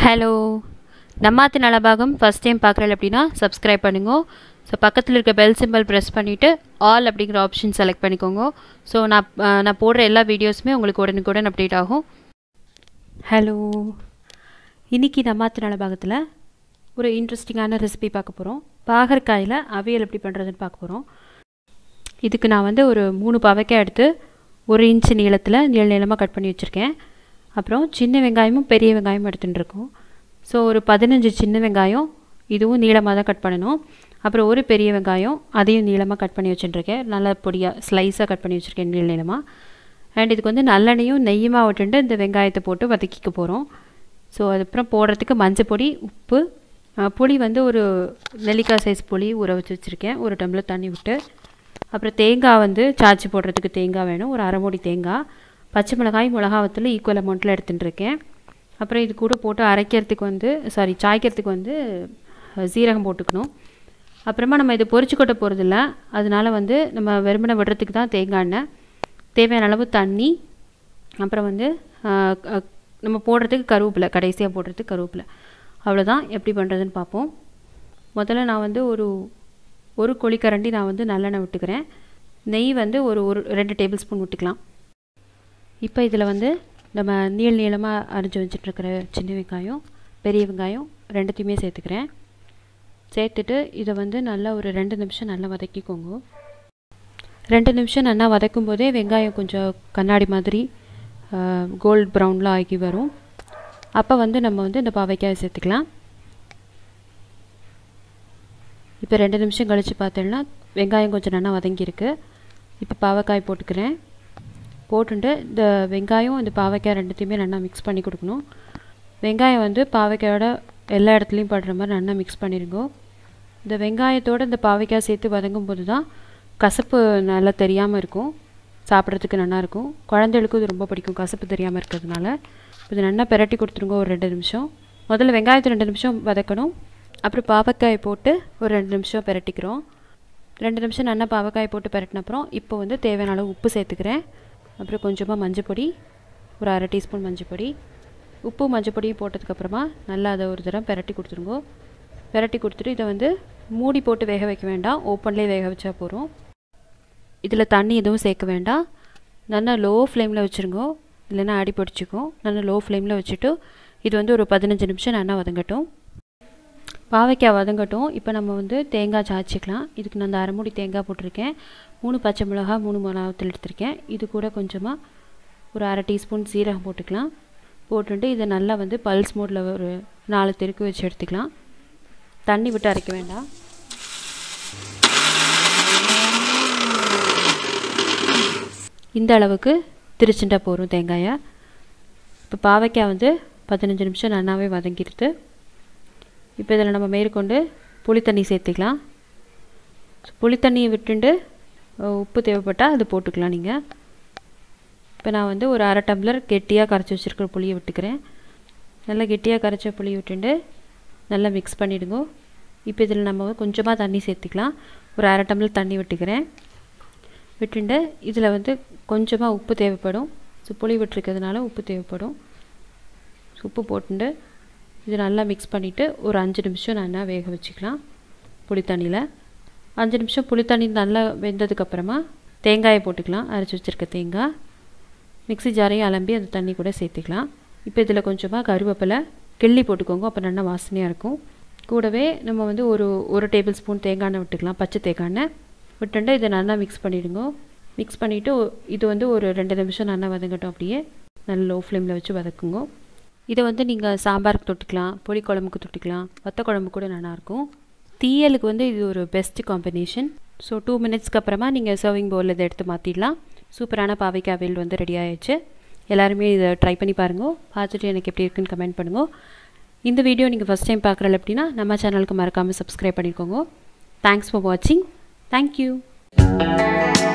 hello நம்மாத்து நலபாகம் first time பார்க்குறல அப்படின்னா சப்ஸ்கிரைப் பண்ணுங்க ஸோ பக்கத்தில் இருக்க பெல் சிம்பிள் ப்ரெஸ் பண்ணிவிட்டு ஆல் அப்படிங்கிற ஆப்ஷன் செலக்ட் பண்ணிக்கோங்க ஸோ நான் அஹ், நான் போடுற எல்லா வீடியோஸுமே உங்களுக்கு உடனுக்குடன் அப்டேட் ஆகும் ஹலோ இன்றைக்கி நம்மாத்து நலபாகத்தில் ஒரு இன்ட்ரெஸ்டிங்கான ரெசிபி பார்க்க போகிறோம் பாகற்காயில் அவியல் எப்படி பண்ணுறதுன்னு பார்க்க போகிறோம் இதுக்கு நான் வந்து ஒரு மூணு பாவைக்காய் எடுத்து ஒரு இன்ச்சு நீளத்தில் நீள நீளமாக கட் பண்ணி வச்சுருக்கேன் அப்புறம் சின்ன வெங்காயமும் பெரிய வெங்காயமும் எடுத்துகிட்டு இருக்கோம் ஸோ ஒரு பதினஞ்சு சின்ன வெங்காயம் இதுவும் நீளமாக தான் கட் பண்ணணும் அப்புறம் ஒரு பெரிய வெங்காயம் அதையும் நீளமாக கட் பண்ணி வச்சுட்டுருக்கேன் நல்லா பொடியாக ஸ்லைஸாக கட் பண்ணி வச்சுருக்கேன் நீள நீளமாக அண்ட் இதுக்கு வந்து நல்லெண்ணையும் நெய்யுமா விட்டுட்டு இந்த வெங்காயத்தை போட்டு வதக்கிக்க போகிறோம் ஸோ அதுக்கப்புறம் போடுறதுக்கு மஞ்சள் பொடி உப்பு அஹ், புளி வந்து ஒரு நெல்லிக்காய் சைஸ் புளி ஊற வச்சு வச்சுருக்கேன் ஒரு டம்ளர் தண்ணி விட்டு அப்புறம் தேங்காய் வந்து சாச்சி போடுறதுக்கு தேங்காய் வேணும் ஒரு அரை மூடி தேங்காய் பச்சை மிளகாய் மிளகா வத்தல் ஈக்குவல் அமௌண்ட்டில் எடுத்துகிட்டு இருக்கேன் அப்புறம் இது கூட போட்டு அரைக்கிறதுக்கு வந்து சாரி சாய்க்கிறதுக்கு வந்து அஹ், சீரகம் போட்டுக்கணும் அப்புறமா நம்ம இது பொரிச்சு கொட்ட போகிறதில்ல அதனால வந்து நம்ம வெறுமனை விடுறதுக்கு தான் தேங்காய் எண்ணெய் தேவையான அளவு தண்ணி அப்புறம் வந்து அஹ், க- நம்ம போடுறதுக்கு கருவேப்பிலை கடைசியாக போடுறதுக்கு கருவேப்பிலை அவ்வளோதான் எப்படி பண்ணுறதுன்னு பார்ப்போம் முதல்ல நான் வந்து ஒரு ஒரு கொழிக்கரண்டி நான் வந்து நல்லெண்ணெய் விட்டுக்கிறேன் நெய் வந்து ஒரு ஒரு ரெண்டு டேபிள் ஸ்பூன் விட்டுக்கலாம் இப்போ இதில் வந்து நம்ம நீள நீளமாக அரிஞ்சு வச்சுட்ருக்கிற சின்ன வெங்காயம் பெரிய வெங்காயம் ரெண்டுத்தையுமே சேர்த்துக்கிறேன் சேர்த்துட்டு இதை வந்து நல்லா ஒரு ரெண்டு நிமிஷம் நல்லா வதக்கிக்கோங்க ரெண்டு நிமிஷம் நல்லா வதக்கும் போதே வெங்காயம் கொஞ்சம் கண்ணாடி மாதிரி கோல்ட் ப்ரௌனில் ஆகி வரும் அப்போ வந்து நம்ம வந்து இந்த பாவைக்காயை சேர்த்துக்கலாம் இப்போ ரெண்டு நிமிஷம் கழித்து பார்த்தோம்னா வெங்காயம் கொஞ்சம் நல்லா வதங்கியிருக்கு இப்போ பாவக்காய் போட்டுக்கிறேன் போட்டுட்டு இந்த வெங்காயம் இந்த பாவக்காய் ரெண்டுத்தையுமே நல்லா மிக்ஸ் பண்ணி கொடுக்கணும் வெங்காயம் வந்து பாவக்காயோட எல்லா இடத்துலையும் படுற மாதிரி நல்லா மிக்ஸ் பண்ணிடுங்க இந்த வெங்காயத்தோட இந்த பாவக்காய் சேர்த்து வதங்கும் போது தான் கசப்பு நல்லா தெரியாமல் இருக்கும் சாப்பிட்றதுக்கு நல்லா இருக்கும் குழந்தைகளுக்கும் இது ரொம்ப பிடிக்கும் கசப்பு தெரியாமல் இருக்கிறதுனால இது நல்லா பிரட்டி கொடுத்துருங்க ஒரு ரெண்டு நிமிஷம் முதல்ல வெங்காயத்தை ரெண்டு நிமிஷம் வதக்கணும் அப்புறம் பாவக்காய் போட்டு ஒரு ரெண்டு நிமிஷம் பிரட்டிக்கிறோம் ரெண்டு நிமிஷம் நல்லா பாவக்காய் போட்டு பிரட்டின அப்புறம் இப்போ வந்து தேவையான அளவு உப்பு சேர்த்துக்கிறேன் அப்புறம் கொஞ்சமாக மஞ்சள் பொடி ஒரு அரை டீஸ்பூன் மஞ்சள் பொடி உப்பு மஞ்சள் பொடியும் போட்டதுக்கப்புறமா நல்லா அதை ஒரு தடவை பிரட்டி கொடுத்துருங்கோ பிரட்டி கொடுத்துட்டு இதை வந்து மூடி போட்டு வேக வைக்க வேண்டாம் ஓப்பன்லேயே வேக வச்சா போதும் இதில் தண்ணி எதுவும் சேர்க்க வேண்டாம் நல்லா லோ ஃப்ளேமில் வச்சுருங்கோ இல்லைன்னா அடி பிடிச்சிக்கும் நல்லா லோ ஃப்ளேமில் வச்சுட்டு இது வந்து ஒரு பதினஞ்சு நிமிஷம் நல்லா வதங்கட்டும் பாவைக்காய் வதங்கட்டும் இப்போ நம்ம வந்து தேங்காய் சாய்ச்சிக்கலாம் இதுக்கு நான் அந்த அரை மூடி தேங்காய் போட்டிருக்கேன் மூணு பச்சை மிளகா மூணு மிளகாத்தில் எடுத்திருக்கேன் இது கூட கொஞ்சமாக ஒரு அரை டீஸ்பூன் சீரகம் போட்டுக்கலாம் போட்டுட்டு இதை நல்லா வந்து பல்ஸ் மோடில் ஒரு நாலு தெருக்கு வச்சு எடுத்துக்கலாம் தண்ணி விட்டு அரைக்க வேண்டாம் இந்த அளவுக்கு திரிச்சுட்டா போதும் தேங்காயை இப்போ பாவைக்காய் வந்து பதினஞ்சு நிமிஷம் நல்லாவே வதங்கிடுது இப்போ இதில் நம்ம மேற்கொண்டு புளி தண்ணி சேர்த்துக்கலாம் புளி தண்ணியை விட்டுண்டு அஹ், உப்பு தேவைப்பட்டால் அது போட்டுக்கலாம் நீங்கள் இப்போ நான் வந்து ஒரு அரை டம்ளர் கெட்டியாக கரைச்சி வச்சுருக்கிற புளியை விட்டுக்கிறேன் நல்லா கெட்டியாக கரைச்ச புளி விட்டுண்டு நல்லா மிக்ஸ் பண்ணிவிடுங்க இப்போ இதில் நம்ம கொஞ்சமாக தண்ணி சேர்த்துக்கலாம் ஒரு அரை டம்ளர் தண்ணி விட்டுக்கிறேன் விட்டுண்டு இதில் வந்து கொஞ்சமாக உப்பு தேவைப்படும் ஸோ புளி விட்டுருக்கிறதுனால உப்பு தேவைப்படும் ஸோ உப்பு போட்டுண்டு இது நல்லா மிக்ஸ் பண்ணிவிட்டு ஒரு அஞ்சு நிமிஷம் நல்லா வேக வச்சுக்கலாம் புளி தண்ணியில் அஞ்சு நிமிஷம் புளி தண்ணி நல்லா வெந்ததுக்கப்புறமா தேங்காயை போட்டுக்கலாம் அரைச்சி வச்சுருக்க தேங்காய் மிக்ஸி ஜாரையும் அலம்பி அந்த தண்ணி கூட சேர்த்துக்கலாம் இப்போ இதில் கொஞ்சமாக கருவேப்பிலை கிள்ளி போட்டுக்கோங்க அப்போ நல்லா வாசனையாக இருக்கும் கூடவே நம்ம வந்து ஒரு ஒரு டேபிள் ஸ்பூன் தேங்காய் எண்ணெய் விட்டுக்கலாம் பச்சை தேங்காய் எண்ணெய் விட்டுண்டு இதை நல்லா மிக்ஸ் பண்ணிவிடுங்க மிக்ஸ் பண்ணிவிட்டு இது வந்து ஒரு ரெண்டு நிமிஷம் நல்லா வதங்கட்டும் அப்படியே நல்லா லோ ஃப்ளேமில் வச்சு வதக்குங்க இதை வந்து நீங்கள் சாம்பாருக்கு தொட்டுக்கலாம் புளி குழம்புக்கு தொட்டுக்கலாம் வத்த குழம்பு கூட நல்லாயிருக்கும் தீயலுக்கு வந்து இது ஒரு பெஸ்ட் காம்பினேஷன் ஸோ டூ மினிட்ஸ்க்கு அப்புறமா நீங்கள் சர்விங் பவுலில் இதை எடுத்து மாற்றிடலாம் சூப்பரான பாவைக்காய் அவியல் வந்து ரெடி ஆயிடுச்சு எல்லாருமே இதை ட்ரை பண்ணி பாருங்க பார்த்துட்டு எனக்கு எப்படி இருக்குன்னு கமெண்ட் பண்ணுங்க இந்த வீடியோ நீங்கள் ஃபஸ்ட் டைம் பார்க்குறல அப்படின்னா நம்ம சேனலுக்கு மறக்காமல் சப்ஸ்கிரைப் பண்ணிக்கோங்க தேங்க்ஸ் ஃபார் வாட்சிங் தேங்க்யூ